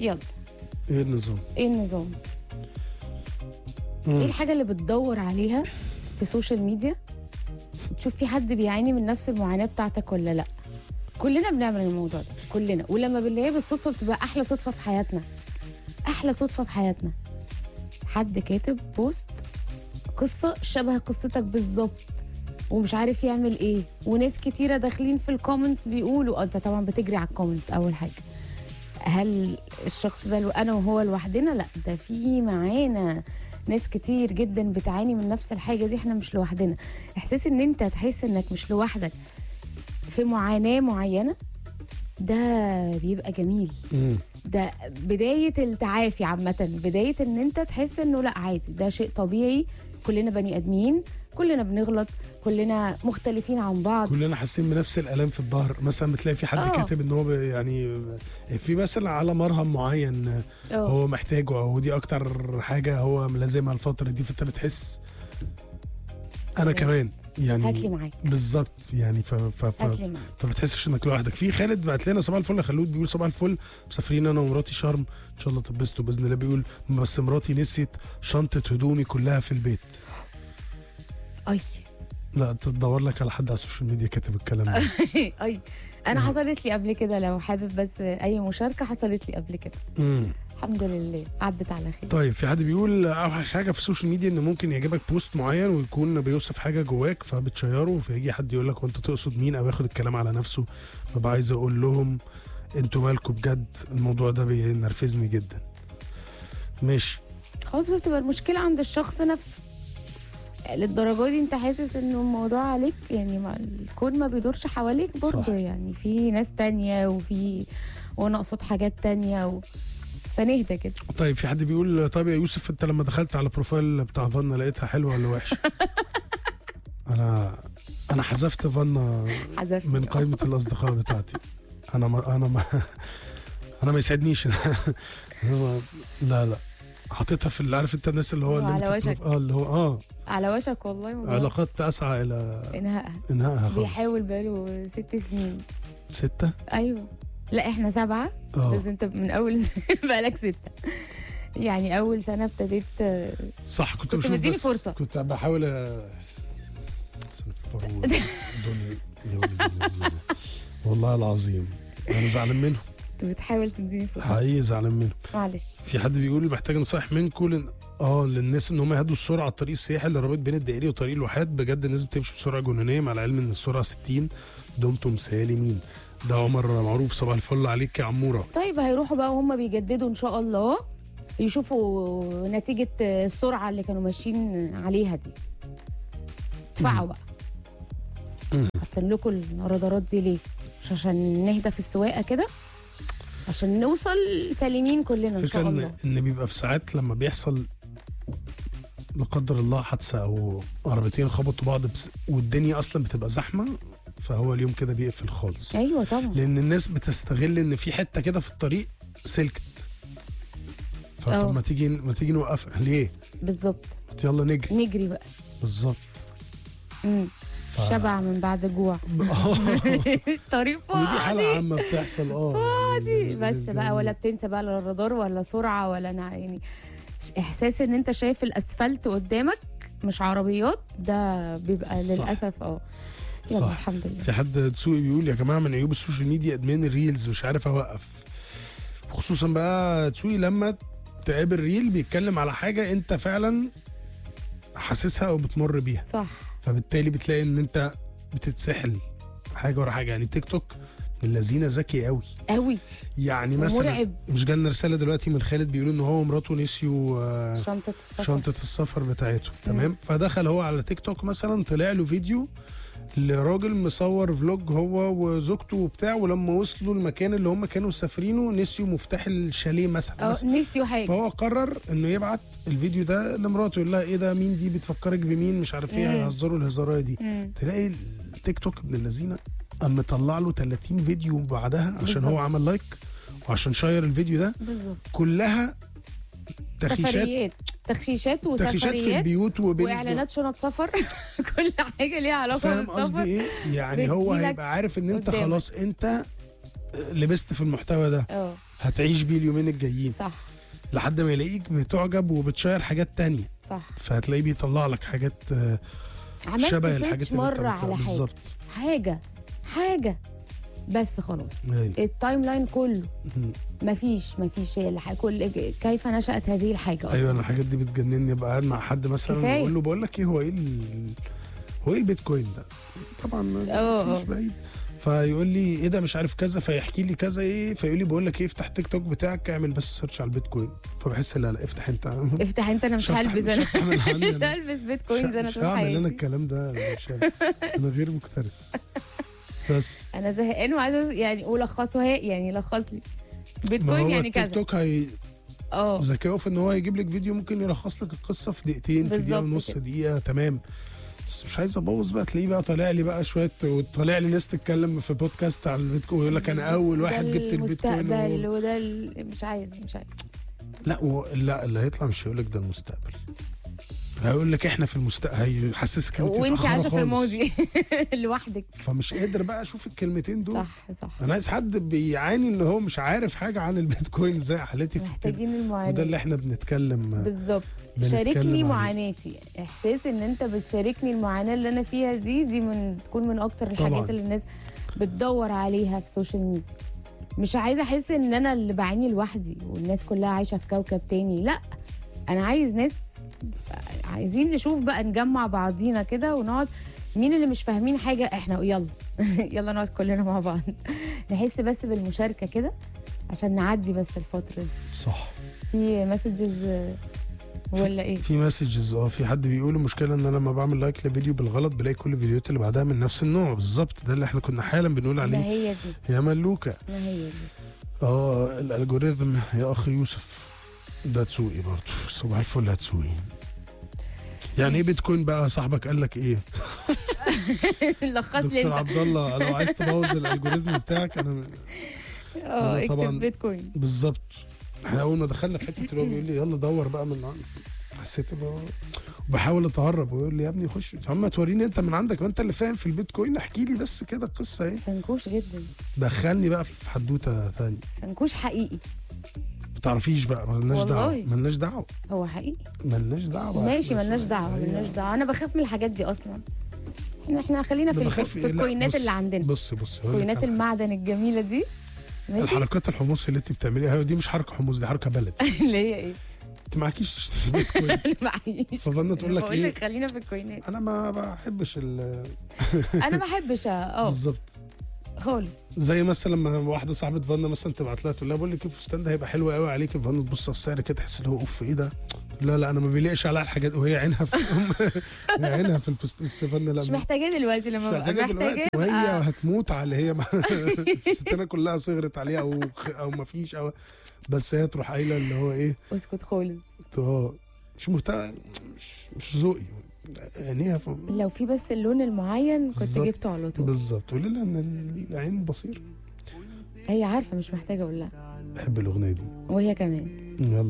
يلا ايه النظام ايه النظام مم. ايه الحاجه اللي بتدور عليها في السوشيال ميديا تشوف في حد بيعاني من نفس المعاناه بتاعتك ولا لا كلنا بنعمل الموضوع ده كلنا ولما بنلاقيه بالصدفه بتبقى احلى صدفه في حياتنا احلى صدفه في حياتنا حد كاتب بوست قصه شبه قصتك بالظبط ومش عارف يعمل ايه وناس كتيره داخلين في الكومنتس بيقولوا آه، انت طبعا بتجري على الكومنتس اول حاجه هل الشخص ده لو انا وهو لوحدنا لا ده في معانا ناس كتير جدا بتعاني من نفس الحاجه دي احنا مش لوحدنا احساس ان انت تحس انك مش لوحدك في معاناه معينه ده بيبقى جميل مم. ده بدايه التعافي عامه بدايه ان انت تحس انه لا عادي ده شيء طبيعي كلنا بني ادمين كلنا بنغلط كلنا مختلفين عن بعض كلنا حاسين بنفس الالام في الظهر مثلا بتلاقي في حد آه. كاتب ان هو ب- يعني في مثلا على مرهم معين اه هو محتاجه او دي اكتر حاجه هو ملازمها الفتره دي فانت بتحس انا كمان يعني هات لي معاك بالظبط يعني ف... ف... ف... هات لي معاك فما تحسش انك لوحدك في خالد بعت لنا صباح الفل يا خلود بيقول صباح الفل مسافرين انا ومراتي شرم ان شاء الله تبسطوا باذن الله بيقول بس مراتي نسيت شنطه هدومي كلها في البيت اي لا تدور لك على حد على السوشيال ميديا كاتب الكلام ده اي انا حصلت لي قبل كده لو حابب بس اي مشاركه حصلت لي قبل كده مم. الحمد لله عدت على خير طيب في حد بيقول اوحش حاجه في السوشيال ميديا ان ممكن يعجبك بوست معين ويكون بيوصف حاجه جواك فبتشيره فيجي حد يقول لك وانت تقصد مين او ياخد الكلام على نفسه ببقى عايز اقول لهم انتوا مالكم بجد الموضوع ده بينرفزني جدا ماشي خلاص بقى بتبقى المشكله عند الشخص نفسه للدرجه دي انت حاسس انه الموضوع عليك يعني ما الكون ما بيدورش حواليك برضه صح. يعني في ناس تانية وفي وانا اقصد حاجات تانية و... فنهدى كده طيب في حد بيقول طيب يا يوسف انت لما دخلت على بروفايل بتاع فانا لقيتها حلوه ولا وحشه انا انا حذفت فانا حذفت من قائمه الاصدقاء بتاعتي انا ما انا ما انا ما يسعدنيش أنا ما- لا لا حطيتها في اللي عارف انت الناس اللي هو اللي على انت وشك. اه اللي هو اه على وشك والله موضوع علاقات تسعى الى انهائها انهائها خالص بيحاول بقاله ست سنين ستة ايوه لا احنا سبعه اه بس انت من اول بقالك سته يعني اول سنه ابتديت آه، صح كنت كنت بشوف مديني بس فرصة. كنت بحاول أ- سنفروا دول يا ولد الذين. والله العظيم انا زعلان منهم كنت بتحاول تديني فرصه حقيقي زعلان منهم معلش في حد بيقول محتاج نصايح منكم لن... اه للناس ان هم يهدوا السرعه على الطريق السياحي اللي رابط بين الدائري وطريق الواحات بجد الناس بتمشي بسرعه جنونيه مع العلم ان السرعه 60 دمتم سالمين ده عمر معروف صباح الفل عليك يا عموره طيب هيروحوا بقى وهم بيجددوا ان شاء الله يشوفوا نتيجه السرعه اللي كانوا ماشيين عليها دي ادفعوا بقى مم. حاطين لكم الرادارات دي ليه مش عشان نهدى في السواقه كده عشان نوصل سالمين كلنا ان فكرة شاء ان الله ان بيبقى في ساعات لما بيحصل لا قدر الله حادثه او عربيتين خبطوا بعض بس والدنيا اصلا بتبقى زحمه فهو اليوم كده بيقفل خالص ايوه طبعا لان الناس بتستغل ان في حته كده في الطريق سلكت أه. فطب ما تيجي ما تيجي نوقفها ليه؟ بالظبط ما يلا نجري نجري بقى بالظبط مم. ف... شبع من بعد جوع الطريق ودي فاضي حاله عامه بتحصل اه فاضي بس بقى ولا بتنسى بقى لا الرادار ولا سرعه ولا انا يعني ش- احساس ان انت شايف الاسفلت قدامك مش عربيات ده بيبقى صح. للاسف اه يلا صح. الحمد لله في حد دسوقي بيقول يا جماعه من عيوب السوشيال ميديا ادمان الريلز مش عارف اوقف خصوصا بقى دسوقي لما تقابل ريل بيتكلم على حاجه انت فعلا حاسسها او بتمر بيها صح فبالتالي بتلاقي ان انت بتتسحل حاجه ورا حاجه يعني تيك توك الذين ذكي قوي قوي يعني مثلا مرعب مش جالنا رساله دلوقتي من خالد بيقول ان هو ومراته نسيوا آه، شنطه السفر شنطه السفر بتاعته تمام فدخل هو على تيك توك مثلا طلع له فيديو لراجل مصور فلوج هو وزوجته وبتاع ولما وصلوا المكان اللي هم كانوا مسافرينه نسيوا مفتاح الشاليه مثلا اه بس نسيوا حاجه فهو قرر انه يبعت الفيديو ده لمراته يقول لها ايه ده مين دي بتفكرك بمين مش عارف ايه مم. هيهزروا الهزاريه دي مم. تلاقي التيك توك ابن اللذينه قام مطلع له 30 فيديو بعدها عشان بالظبط. هو عمل لايك وعشان شير الفيديو ده بالظبط كلها تخيشات سفريات تخشيشات تخيشات في وسفريات البيوت وبين واعلانات شنط سفر كل حاجه ليها علاقه فاهم قصدي بالسفر ايه يعني هو بتجيلك هيبقى عارف ان انت قدامك. خلاص انت لبست في المحتوى ده اه هتعيش بيه اليومين الجايين صح لحد ما يلاقيك بتعجب وبتشير حاجات تانية صح فهتلاقيه بيطلع لك حاجات آه، عملت شبه سيرش الحاجات اللي انت مره قلتها. على حاجه بالظبط حاجه حاجه بس خلاص أيوة. التايم لاين كله مم. مفيش مفيش هي الح- كل كيف نشأت هذه الحاجة أصلا ايوه انا الحاجات دي بتجنني ابقى قاعد مع حد مثلا كفاية. بقول له بقول لك ايه هو ايه ال- هو ايه البيتكوين ده طبعا ما اه، مفيش اه. بعيد فيقول لي ايه ده مش عارف كذا فيحكي لي كذا ايه فيقول لي بقول لك ايه افتح تيك توك بتاعك اعمل بس سيرش على البيتكوين فبحس لا لا افتح انت افتح انت انا مش مش هفتح- هلبس مش انا هفتح من عندي مش أنا. هلبس بيتكوينز انا مش طول هعمل انا حياتي الكلام ده أنا مش ه- انا غير مكترث بس انا زهقان وعايزه يعني ولخصه هي يعني لخص لي ما بيتكوين هو يعني التيك كذا توك هي اه ذكائه في ان هو يجيب لك فيديو ممكن يلخص لك القصه في دقيقتين في دقيقه بالظبط ونص كده. دقيقه تمام بس مش عايز ابوظ بقى تلاقيه بقى طالع لي بقى شويه وطالع لي ناس تتكلم في بودكاست على البيتكوين ويقول لك انا اول واحد ده جبت البيتكوين المستقبل وهو- وده ال- مش عايز مش عايز لا و... لا اللي هيطلع مش هيقول لك ده المستقبل هيقول لك احنا في المستقبل هيحسسك ان انت وانت متأخرة عايشه في خالص. الماضي لوحدك فمش قادر بقى اشوف الكلمتين دول صح صح انا عايز حد بيعاني ان هو مش عارف حاجه عن البيتكوين زي حالتي في كده محتاجين وده المعاناه اللي احنا بنتكلم بالظبط بنتكلم شاركني عليه. معاناتي احساس ان انت بتشاركني المعاناه اللي انا فيها دي دي من تكون من اكتر الحاجات طبعاً. اللي الناس بتدور عليها في السوشيال ميديا مش عايزه احس ان انا اللي بعاني لوحدي والناس كلها عايشه في كوكب تاني لا انا عايز ناس عايزين نشوف بقى نجمع بعضينا كده ونقعد مين اللي مش فاهمين حاجه احنا يلا يلا نقعد كلنا مع بعض نحس بس بالمشاركه كده عشان نعدي بس الفتره دي صح في مسجز ولا ايه في مسجز اه في حد بيقول المشكله ان انا لما بعمل لايك لفيديو بالغلط بلاقي كل الفيديوهات اللي بعدها من نفس النوع بالظبط ده اللي احنا كنا حالا بنقول ما عليه هي دي يا ملوكه ما هي دي اه الالجوريثم يا اخ يوسف ده تسوقي برضه صباح الفل هتسوقي يعني ايه بيتكوين بقى صاحبك قال لك ايه لخص لي دكتور انت عبد الله لو عايز تبوظ الالجوريثم بتاعك انا اه أنا اكتب طبعاً- بيتكوين بالظبط احنا اول ما دخلنا في حته اللي هو بيقول لي يلا دور بقى من عندك حسيت ان هو وبحاول اتهرب ويقول لي يا ابني خش يا عم توريني انت من عندك ما انت اللي فاهم في البيتكوين احكي لي بس كده القصه ايه فنكوش جدا دخلني بقى في حدوته ثانيه فنكوش حقيقي ما تعرفيش بقى ملناش دعوه والله. ملناش دعوه هو حقيقي ملناش دعوه ماشي إحنا ملناش بس- دعوه هي- ملناش دعوه انا بخاف من الحاجات دي اصلا إحنا- احنا خلينا في, أنا الكو... بخاف في لا، الكوينات بص- اللي عندنا بص بص هقول لك كوينات على حاجة. المعدن الجميله دي ماشي الحركات الحمص اللي انت بتعمليها دي مش حركه حمص دي حركه بلد اللي هي ايه انت معكيش تشتري بيتكوين انا معيش فظنت تقول لك بقول ايه لك خلينا في الكوينات انا ما بحبش ال انا ما احبش اه بالظبط خالص زي مثلا لما واحده صاحبه فانا مثلا تبعت لها تقول لها بقول لك الفستان ده هيبقى حلو قوي عليك فانا تبص على السعر كده تحس ان هو اوف ايه ده لا لا انا ما بيليقش عليها الحاجات وهي عينها في هي عينها في الفستان السفانة لا مش محتاجاه دلوقتي مش لما ببقى محتاجه دلوقتي محتاجاه وهي آه. هتموت على هي ما- الفستانه كلها صغرت عليها او خ- او ما فيش او بس هي تروح قايله اللي هو ايه اسكت خالص اه مش مهتم مش مش ذوقي عينيها فوق لو في بس اللون المعين كنت بالظبط. جبته على طول بالظبط قولي لها ان العين بصير هي عارفه مش محتاجه اقول لها بحب الاغنيه دي وهي كمان يلا